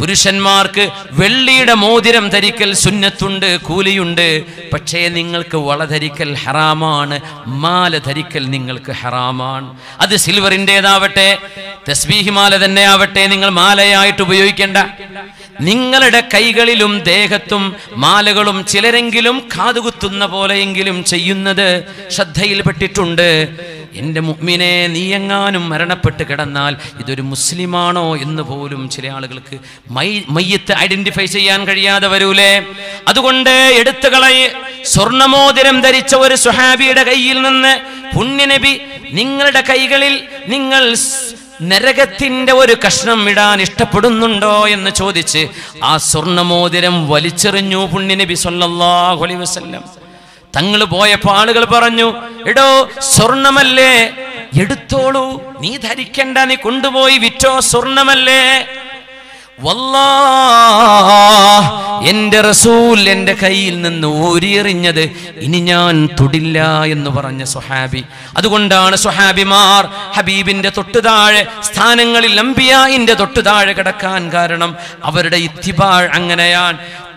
പുരുഷന്മാർക്ക് വെള്ളിയുടെ മോതിരം ധരിക്കൽ സുന്നത്തുണ്ട് കൂലിയുണ്ട് പക്ഷേ നിങ്ങൾക്ക് വള ധരിക്കൽ ഹറാമാണ് മാല ധരിക്കൽ നിങ്ങൾക്ക് ഹറാമാണ് അത് സിൽവറിൻ്റെതാവട്ടെ തസ്ബീഹി മാല തന്നെ ആവട്ടെ നിങ്ങൾ മാലയായിട്ട് ഉപയോഗിക്കേണ്ട നിങ്ങളുടെ കൈകളിലും ദേഹത്തും മാലകളും ചിലരെങ്കിലും കാതുകുത്തുന്ന പോലെയെങ്കിലും ചെയ്യുന്നത് ശ്രദ്ധയിൽപ്പെട്ടിട്ടുണ്ട് എൻ്റെ മുഗ്മിനെ നീയെങ്ങാനും മരണപ്പെട്ട് കിടന്നാൽ ഇതൊരു മുസ്ലിമാണോ എന്ന് പോലും ചില ആളുകൾക്ക് മൈ മയ്യത്ത് ഐഡന്റിഫൈ ചെയ്യാൻ കഴിയാതെ വരൂലേ അതുകൊണ്ട് എടുത്തു കളയ് സ്വർണമോതിരം ധരിച്ച ഒരു സുഹാബിയുടെ കയ്യിൽ നിന്ന് പുണ്യനബി നിങ്ങളുടെ കൈകളിൽ നിങ്ങൾ സ് നരകത്തിന്റെ ഒരു കഷ്ണം ഇടാൻ ഇഷ്ടപ്പെടുന്നുണ്ടോ എന്ന് ചോദിച്ച് ആ സ്വർണമോതിരം വലിച്ചെറിഞ്ഞു പുണ്യനബി സല്ലല്ലാഹു അലൈഹി വസല്ലം തങ്ങൾ പോയപ്പോ ആളുകൾ പറഞ്ഞു എടോ സ്വർണമല്ലേ എടുത്തോളൂ നീ ധരിക്കണ്ട നീ കൊണ്ടുപോയി വിറ്റോ സ്വർണമല്ലേ വല്ലാ എന്റെ റസൂൽ എന്റെ കയ്യിൽ നിന്ന് ഊരിയെറിഞ്ഞത് ഇനി ഞാൻ തൊടില്ല എന്ന് പറഞ്ഞ സുഹാബി അതുകൊണ്ടാണ് സുഹാബിമാർ ഹബീബിന്റെ തൊട്ടുതാഴെ സ്ഥാനങ്ങളിൽ അമ്പിയായിന്റെ തൊട്ടുതാഴെ കിടക്കാൻ കാരണം അവരുടെ ഇത്തിബാൾ അങ്ങനെയാണ്